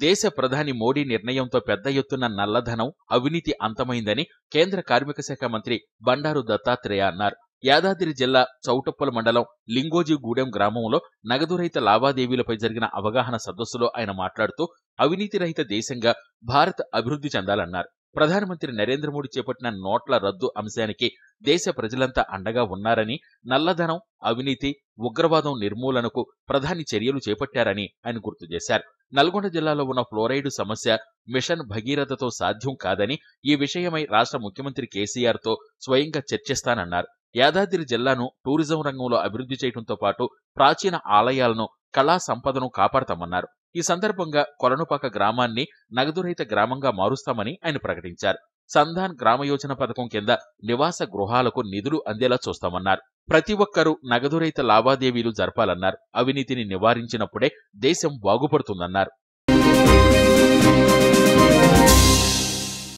దేశ ప్రధాని మోడీ నిర్ణయంతో పెద్ద ఎత్తున నల్లధనం అవినీతి అంతమైందని కేంద్ర కార్మిక శాఖ మంత్రి బండారు దత్తాత్రేయ అన్నారు యాదాద్రి జిల్లా చౌటప్పల మండలం లింగోజిగూడెం గ్రామంలో నగదు రహిత లావాదేవీలపై జరిగిన అవగాహన సదస్సులో ఆయన మాట్లాడుతూ అవినీతి రహిత దేశంగా భారత్ అభివృద్ధి చెందాలన్నారు ప్రధానమంత్రి నరేంద్ర మోడీ చేపట్టిన నోట్ల రద్దు అంశానికి దేశ ప్రజలంతా అండగా ఉన్నారని నల్లధనం అవినీతి ఉగ్రవాదం నిర్మూలనకు ప్రధాని చర్యలు చేపట్టారని ఆయన గుర్తు చేశారు నల్గొండ జిల్లాలో ఉన్న ఫ్లోరైడ్ సమస్య మిషన్ భగీరథతో సాధ్యం కాదని ఈ విషయమై రాష్ట్ర ముఖ్యమంత్రి కేసీఆర్ తో స్వయంగా చర్చిస్తానన్నారు యాదాద్రి జిల్లాను టూరిజం రంగంలో అభివృద్ధి చేయడంతో పాటు ప్రాచీన ఆలయాలను కళా సంపదను కాపాడతామన్నారు ఈ సందర్భంగా కొలనుపాక గ్రామాన్ని నగదురహిత గ్రామంగా మారుస్తామని ఆయన ప్రకటించారు సంధాన్ గ్రామ యోజన పథకం కింద నివాస గృహాలకు నిధులు అందేలా చూస్తామన్నారు ప్రతి ఒక్కరూ నగదురహిత లావాదేవీలు జరపాలన్నారు అవినీతిని నివారించినప్పుడే దేశం బాగుపడుతుందన్నారు